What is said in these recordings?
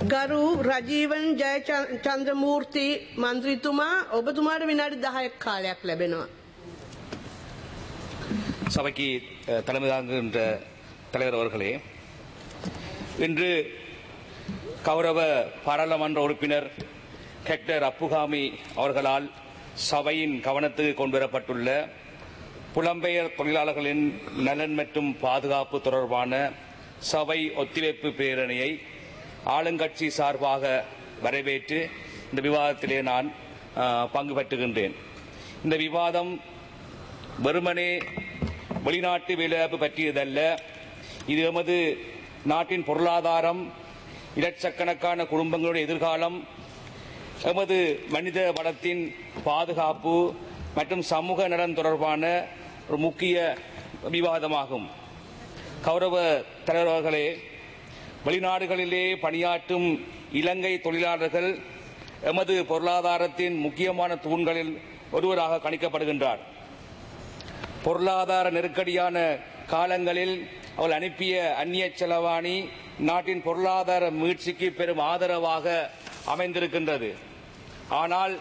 ගරු රජීවන් ජයචන්ද්‍රමූර්ති මන්ත්‍රීතුමා ඔබතුමාට විනාඩි 10ක් කාලයක් ලැබෙනවා. சபைக்கு அஹ், தலைமை தாங்குகின்ற தலைவர் அவர்களே இன்று கௌரவ பாராளுமன்ற உறுப்பினர் ஹெக்டர் அப்புகாமி அவர்களால் சபையின் கவனத்துக்கு கொண்டுவரப்பட்டுள்ள புலம்பெயர் தொழிலாளர்களின் நலன் மற்றும் பாதுகாப்பு தொடர்பான சபை ஒத்திவைப்பு பேரணியை ஆளுங்கட்சி சார்பாக வரவேற்று இந்த விவாதத்திலே நான் அஹ், பங்கு பெற்றுகின்றேன் இந்த விவாதம் வெறுமனே வெளிநாட்டு வேலைவாய்ப்பு பற்றியதல்ல இது எமது நாட்டின் பொருளாதாரம் இலட்சக்கணக்கான குடும்பங்களுடைய எதிர்காலம் எமது மனித வளத்தின் பாதுகாப்பு மற்றும் சமூக நலன் தொடர்பான ஒரு முக்கிய விவாதமாகும் கௌரவ தலைவர் அவர்களே வெளிநாடுகளிலே பணியாற்றும் இலங்கை தொழிலாளர்கள் எமது பொருளாதாரத்தின் முக்கியமான தூண்களில் ஒருவராக கணிக்கப்படுகின்றார் பொருளாதார நெருக்கடியான காலங்களில் அவள் அனுப்பிய அந்நிய செலவாணி நாட்டின் பொருளாதார மீட்சிக்கு பெரும் ஆதரவாக அமைந்திருக்கின்றது ஆனால்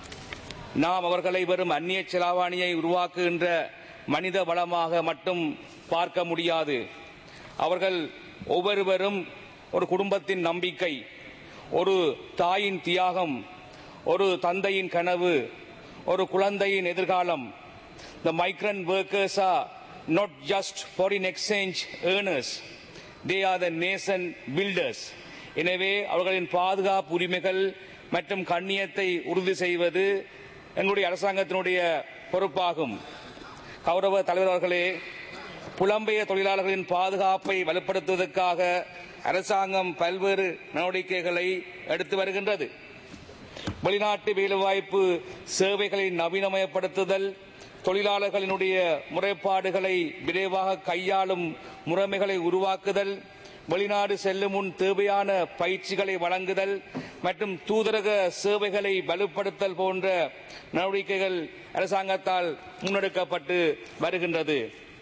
நாம் அவர்களை வெறும் அந்நிய செலாவணியை உருவாக்குகின்ற மனித வளமாக மட்டும் பார்க்க முடியாது அவர்கள் ஒவ்வொருவரும் ஒரு குடும்பத்தின் நம்பிக்கை ஒரு தாயின் தியாகம் ஒரு தந்தையின் கனவு ஒரு குழந்தையின் எதிர்காலம் The migrant workers are not just foreign exchange earners, they are the nation builders. எனவே அவர்களின் பாதுகாப்பு உரிமைகள் மற்றும் கண்ணியத்தை உறுதி செய்வது எங்களுடைய அரசாங்கத்தினுடைய பொறுப்பாகும் கௌரவ தலைவர் அவர்களே புலம்பெயர் தொழிலாளர்களின் பாதுகாப்பை வலுப்படுத்துவதற்காக அரசாங்கம் பல்வேறு நடவடிக்கைகளை எடுத்து வருகின்றது வெளிநாட்டு வேலைவாய்ப்பு சேவைகளை நவீனமயப்படுத்துதல் தொழிலாளர்களினுடைய முறைப்பாடுகளை விரைவாக கையாளும் முறைமைகளை உருவாக்குதல் வெளிநாடு செல்லும் முன் தேவையான பயிற்சிகளை வழங்குதல் மற்றும் தூதரக சேவைகளை வலுப்படுத்தல் போன்ற நடவடிக்கைகள் அரசாங்கத்தால் முன்னெடுக்கப்பட்டு வருகின்றது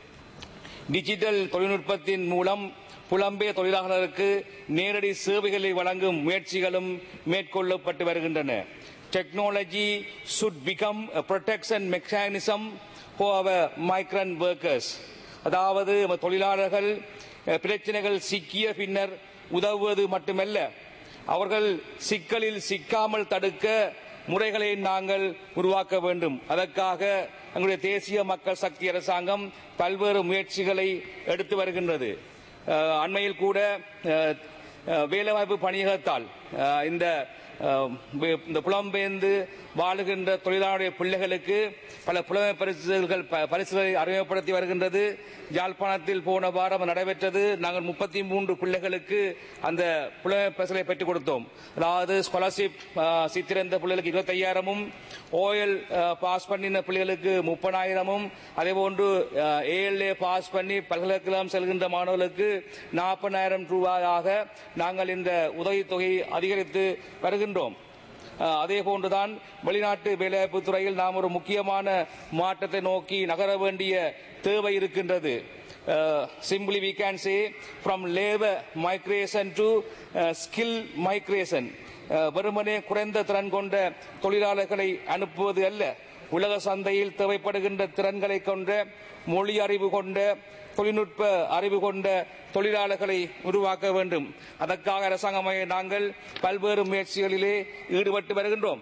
டிஜிட்டல் தொழில்நுட்பத்தின் மூலம் புலம்பெயர் தொழிலாளர்களுக்கு நேரடி சேவைகளை வழங்கும் முயற்சிகளும் மேற்கொள்ளப்பட்டு வருகின்றன technology should become a protection mechanism for our migrant workers அதாவது நம்ம தொழிலாளர்கள் அஹ், பிரச்சனைகள் சிக்கிய பின்னர் உதவுவது மட்டுமல்ல அவர்கள் சிக்கலில் சிக்காமல் தடுக்க முறைகளை நாங்கள் உருவாக்க வேண்டும் அதற்காக எங்களுடைய தேசிய மக்கள் சக்தி அரசாங்கம் பல்வேறு முயற்சிகளை எடுத்து வருகின்றது அஹ், அண்மையில் கூட அஹ், அஹ், வேலைவாய்ப்பு பணியகத்தால் அஹ், இந்த அஹ், வே- இந்த புலம்பெயர்ந்து வாழுகின்ற தொழிலாளருடைய பிள்ளைகளுக்கு பல புலமை பரிசுகள் ப- பரிசுகளை அறிமுகப்படுத்தி வருகின்றது யாழ்ப்பாணத்தில் போன வாரம் நடைபெற்றது நாங்கள் முப்பத்தி மூன்று பிள்ளைகளுக்கு அந்த புலமை பரிசுகளை பெற்றுக் கொடுத்தோம் அதாவது ஸ்காலர்ஷிப் சித்திரந்த பிள்ளைகளுக்கு இருபத்தையாயிரமும் ஓஎல் பாஸ் பண்ணின பிள்ளைகளுக்கு முப்பதாயிரமும் அதே போன்று ஏஎல்ஏ பாஸ் பண்ணி பல்கலைக்கழகம் செல்கின்ற மாணவர்களுக்கு நாற்பதாயிரம் ரூபாயாக நாங்கள் இந்த உதவித்தொகையை அதிகரித்து வருகின்றோம் அஹ், அதே போன்றுதான் வெளிநாட்டு வேலைவாய்ப்பு துறையில் நாம் ஒரு முக்கியமான மாற்றத்தை நோக்கி நகர வேண்டிய தேவை இருக்கின்றது simply we can say from labour migration to skill migration வெறுமனே குறைந்த திறன் கொண்ட தொழிலாளர்களை அனுப்புவது அல்ல உலக சந்தையில் தேவைப்படுகின்ற திறன்களை கொண்ட மொழி அறிவு கொண்ட தொழில்நுட்ப அறிவு கொண்ட தொழிலாளர்களை உருவாக்க வேண்டும் அதற்காக அரசாங்கமாக நாங்கள் பல்வேறு முயற்சிகளிலே ஈடுபட்டு வருகின்றோம்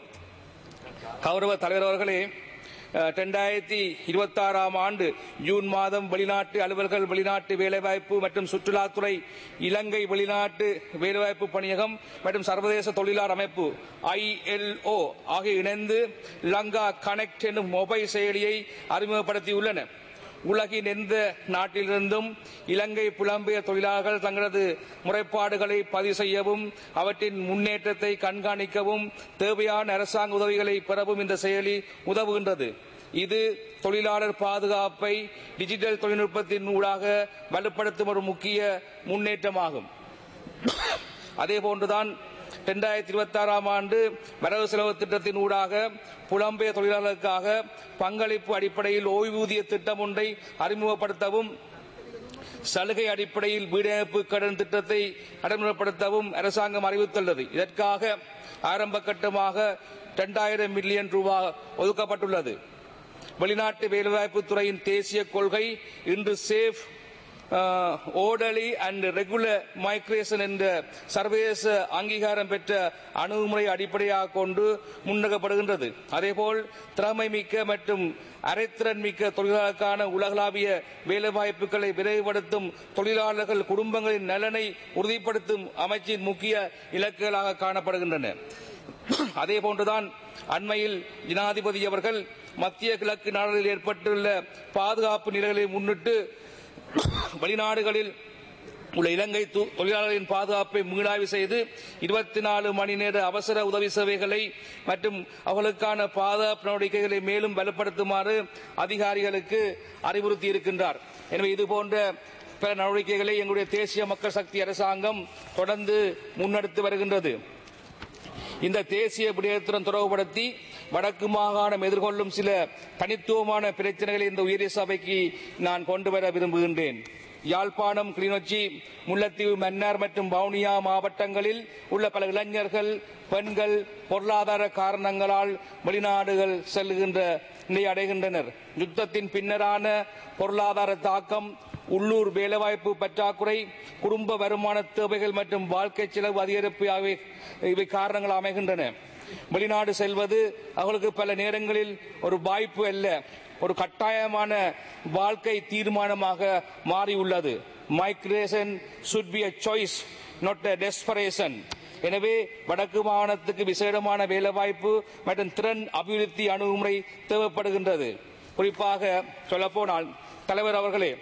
கௌரவ தலைவர் அவர்களே இரண்டாயிரத்தி இருபத்தி ஆறாம் ஆண்டு ஜூன் மாதம் வெளிநாட்டு அலுவலர்கள் வெளிநாட்டு வேலைவாய்ப்பு மற்றும் சுற்றுலாத்துறை இலங்கை வெளிநாட்டு வேலைவாய்ப்பு பணியகம் மற்றும் சர்வதேச தொழிலாளர் அமைப்பு ஐஎல்ஓ ஆகிய இணைந்து லங்கா கனெக்ட் என்னும் மொபைல் செயலியை அறிமுகப்படுத்தியுள்ளன உலகின் எந்த நாட்டிலிருந்தும் இலங்கை புலம்பெயர் தொழிலாளர்கள் தங்களது முறைப்பாடுகளை பதிவு செய்யவும் அவற்றின் முன்னேற்றத்தை கண்காணிக்கவும் தேவையான அரசாங்க உதவிகளை பெறவும் இந்த செயலி உதவுகின்றது இது தொழிலாளர் பாதுகாப்பை டிஜிட்டல் தொழில்நுட்பத்தின் ஊடாக வலுப்படுத்தும் ஒரு முக்கிய முன்னேற்றமாகும் அதே போன்றுதான் இரண்டாயிரத்தி இருபத்தி ஆறாம் ஆண்டு வரவு செலவு திட்டத்தின் ஊடாக புலம்பெயர் தொழிலாளர்களுக்காக பங்களிப்பு அடிப்படையில் ஓய்வூதிய திட்டம் ஒன்றை அறிமுகப்படுத்தவும் சலுகை அடிப்படையில் வீடமைப்பு கடன் திட்டத்தை நடைமுறைப்படுத்தவும் அரசாங்கம் அறிவித்துள்ளது இதற்காக ஆரம்ப கட்டமாக இரண்டாயிரம் மில்லியன் ரூபாய் ஒதுக்கப்பட்டுள்ளது வெளிநாட்டு வேலைவாய்ப்பு துறையின் தேசிய கொள்கை இன்று safe orderly and regular migration என்ற சர்வதேச அங்கீகாரம் பெற்ற அணுகுமுறை அடிப்படையாக கொண்டு முன்னெடுக்கப்படுகின்றது அதேபோல் திறமை மிக்க மற்றும் அரைத்திறன் மிக்க தொழிலாளர்களுக்கான உலகளாவிய வேலைவாய்ப்புகளை விரைவுபடுத்தும் தொழிலாளர்கள் குடும்பங்களின் நலனை உறுதிப்படுத்தும் அமைச்சின் முக்கிய இலக்குகளாக காணப்படுகின்றன அதே போன்றுதான் அண்மையில் ஜனாதிபதி அவர்கள் மத்திய கிழக்கு நாடுகளில் ஏற்பட்டுள்ள பாதுகாப்பு நிலைகளை முன்னிட்டு வெளிநாடுகளில் உள்ள இலங்கை து- தொழிலாளர்களின் பாதுகாப்பை மீளாய்வு செய்து இருபத்தி நாலு மணி நேர அவசர உதவி சேவைகளை மற்றும் அவர்களுக்கான பாதுகாப்பு நடவடிக்கைகளை மேலும் வலுப்படுத்துமாறு அதிகாரிகளுக்கு அறிவுறுத்தி இருக்கின்றார் எனவே இது போன்ற பிற நடவடிக்கைகளை எங்களுடைய தேசிய மக்கள் சக்தி அரசாங்கம் தொடர்ந்து முன்னெடுத்து வருகின்றது இந்த தேசிய விடயத்துடன் தொடர்புபடுத்தி வடக்கு மாகாணம் எதிர்கொள்ளும் சில தனித்துவமான பிரச்சனைகளை இந்த உயரிய சபைக்கு நான் கொண்டு வர விரும்புகின்றேன் யாழ்ப்பாணம் கிளிநொச்சி முல்லைத்தீவு மன்னார் மற்றும் வவுனியா மாவட்டங்களில் உள்ள பல இளைஞர்கள் பெண்கள் பொருளாதார காரணங்களால் வெளிநாடுகள் செல்லுகின்ற நிலை அடைகின்றனர் யுத்தத்தின் பின்னரான பொருளாதார தாக்கம் உள்ளூர் வேலைவாய்ப்பு பற்றாக்குறை குடும்ப வருமான தேவைகள் மற்றும் வாழ்க்கை செலவு அதிகரிப்பு ஆகிய இவை காரணங்கள் அமைகின்றன வெளிநாடு செல்வது அவர்களுக்கு பல நேரங்களில் ஒரு வாய்ப்பு அல்ல ஒரு கட்டாயமான வாழ்க்கை தீர்மானமாக மாறியுள்ளது migration should be a choice not a desperation எனவே வடக்கு மாகாணத்துக்கு விசேடமான வேலைவாய்ப்பு மற்றும் திறன் அபிவிருத்தி அணுகுமுறை தேவைப்படுகின்றது குறிப்பாக சொல்லப்போனால் தலைவர் அவர்களே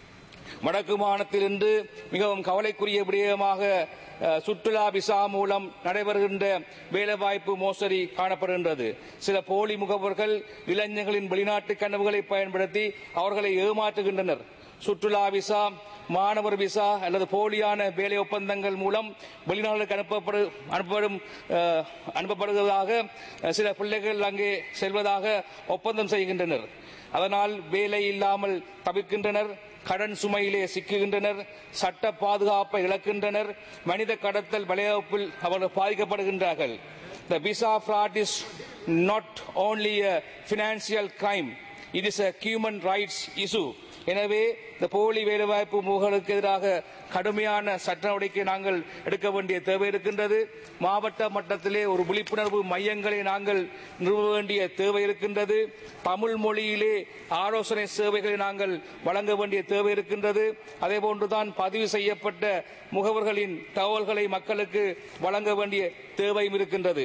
வடக்கு மாகாணத்திலிருந்து மிகவும் கவலைக்குரிய விடயமாக அஹ், சுற்றுலா விசா மூலம் நடைபெறுகின்ற வேலைவாய்ப்பு மோசடி காணப்படுகின்றது சில போலி முகவர்கள் இளைஞர்களின் வெளிநாட்டு கனவுகளை பயன்படுத்தி அவர்களை ஏமாற்றுகின்றனர் சுற்றுலா விசா மாணவர் விசா அல்லது போலியான வேலை ஒப்பந்தங்கள் மூலம் வெளிநாடுகளுக்கு அனுப்பப்படு அனுப்பப்படும் அஹ், அனுப்பப்படுவதாக அஹ், சில பிள்ளைகள் அங்கே செல்வதாக ஒப்பந்தம் செய்கின்றனர் அதனால் வேலை இல்லாமல் தவிர்க்கின்றனர் கடன் சுமையிலே சிக்குகின்றனர் சட்ட பாதுகாப்பை இழக்கின்றனர் மனித கடத்தல் விளையாப்பில் அவர்கள் பாதிக்கப்படுகின்றார்கள் The visa fraud is not only a financial crime, it is a human rights issue. எனவே இந்த போலி வேலைவாய்ப்பு முகங்களுக்கு எதிராக கடுமையான சட்ட நடவடிக்கை நாங்கள் எடுக்க வேண்டிய தேவை இருக்கின்றது மாவட்ட மட்டத்திலே ஒரு விழிப்புணர்வு மையங்களை நாங்கள் நிறுவ வேண்டிய தேவை இருக்கின்றது தமிழ் மொழியிலே ஆலோசனை சேவைகளை நாங்கள் வழங்க வேண்டிய தேவை இருக்கின்றது அதே போன்றுதான் பதிவு செய்யப்பட்ட முகவர்களின் தகவல்களை மக்களுக்கு வழங்க வேண்டிய தேவையும் இருக்கின்றது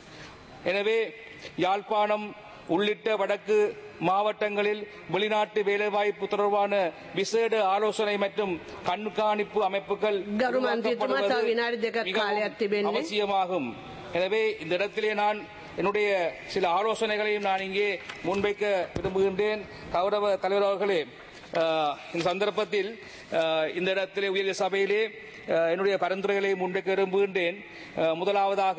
எனவே யாழ்ப்பாணம் உள்ளிட்ட வடக்கு மாவட்டங்களில் வெளிநாட்டு வேலைவாய்ப்பு தொடர்பான விசேட ஆலோசனை மற்றும் கண்காணிப்பு அமைப்புகள் கரு மந்திரித்துமா, உருவாக்கப்படுவது தව විනාඩි දෙකක් மிகவும் කාලයක් තිබෙන්නේ. அவசியமாகும் எனவே இந்த இடத்திலே நான் என்னுடைய சில ஆலோசனைகளையும் நான் இங்கே முன்வைக்க விரும்புகின்றேன் கௌரவ தலைவர் அவர்களே அஹ், இந்த சந்தர்ப்பத்தில் அஹ், இந்த இடத்திலே உயரிய சபையிலே அஹ், என்னுடைய பரிந்துரைகளை முன்வைக்க விரும்புகின்றேன் அஹ், முதலாவதாக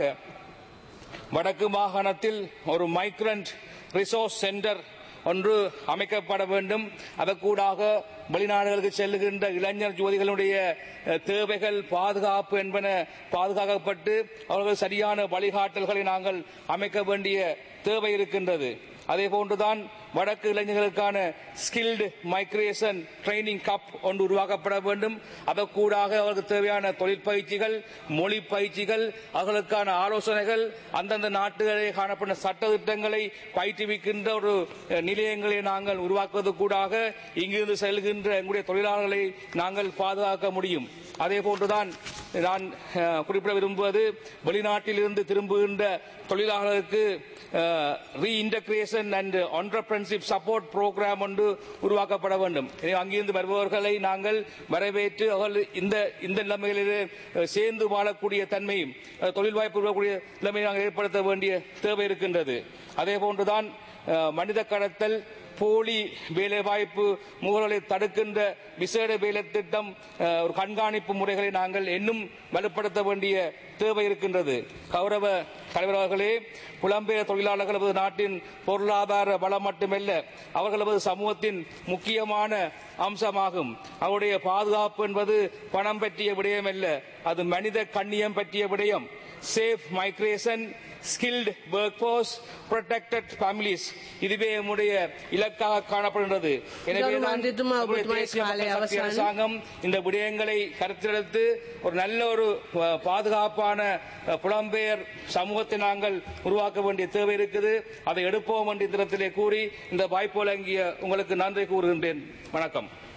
வடக்கு மாகாணத்தில் ஒரு மைக்ரண்ட் ரிசோர்ஸ் சென்டர் ஒன்று அமைக்கப்பட வேண்டும் அதற்கூடாக வெளிநாடுகளுக்கு செல்லுகின்ற இளைஞர் ஜோதிகளுடைய அஹ், தேவைகள் பாதுகாப்பு என்பன பாதுகாக்கப்பட்டு அவர்கள் சரியான வழிகாட்டல்களை நாங்கள் அமைக்க வேண்டிய தேவை இருக்கின்றது அதே போன்றுதான் வடக்கு இளைஞர்களுக்கான ஸ்கில்டு மைக்ரேஷன் ட்ரைனிங் கப் ஒன்று உருவாக்கப்பட வேண்டும் அதற்கூடாக அவர்களுக்கு தேவையான தொழிற்பயிற்சிகள் மொழி பயிற்சிகள் அவர்களுக்கான ஆலோசனைகள் அந்தந்த நாட்டுகளிலே காணப்படும் சட்ட திட்டங்களை பயிற்றுவிக்கின்ற ஒரு அஹ், நிலையங்களை நாங்கள் உருவாக்குவதற்கூடாக இங்கிருந்து செல்கின்ற எங்களுடைய தொழிலாளர்களை நாங்கள் பாதுகாக்க முடியும் அதே போன்றுதான் நான் அஹ், குறிப்பிட விரும்புவது வெளிநாட்டிலிருந்து திரும்புகின்ற தொழிலாளர்களுக்கு reintegration and entrepreneurship support programme ஒன்று உருவாக்கப்பட வேண்டும் எனவே அங்கிருந்து வருபவர்களை நாங்கள் வரவேற்று அவர்கள் இந்த இந்த நிலைமைகளிலே அஹ், சேர்ந்து வாழக்கூடிய தன்மையும் அஹ், தொழில் வாய்ப்பு உருவாக்கக்கூடிய நிலைமையை நாங்கள் ஏற்படுத்த வேண்டிய தேவை இருக்கின்றது அதே போன்றுதான் அஹ், மனித கடத்தல் போலி வேலைவாய்ப்பு முகர்களை தடுக்கின்ற விசேட வேலை திட்டம் அஹ், ஒரு கண்காணிப்பு முறைகளை நாங்கள் இன்னும் வலுப்படுத்த வேண்டிய தேவை இருக்கின்றது கௌரவ தலைவர் அவர்களே புலம்பெயர் தொழிலாளர்கள் நமது நாட்டின் பொருளாதார வளம் மட்டுமல்ல அவர்கள் நமது சமூகத்தின் முக்கியமான அம்சமாகும் அவருடைய பாதுகாப்பு என்பது பணம் பற்றிய விடயம் அல்ல அது மனித கண்ணியம் பற்றிய விடயம் safe migration skilled workforce protected families இதுவே நம்முடைய இலக்காக காணப்படுகின்றது எனவே கௌரவ தான் மந்திரித்துமா, நம்முடைய ஒப்புதுமாய் தேசிய காலை மக்கள் சக்தி அவசானம். அரசாங்கம் இந்த விடயங்களை கருத்திலெடுத்து ஒரு நல்ல ஒரு அஹ், பாதுகாப்பான அஹ், புலம்பெயர் சமூகத்தை நாங்கள் உருவாக்க வேண்டிய தேவை இருக்குது அதை எடுப்போம் என்று இந்த இடத்திலே கூறி இந்த வாய்ப்பு வழங்கிய உங்களுக்கு நன்றி கூறுகின்றேன் வணக்கம்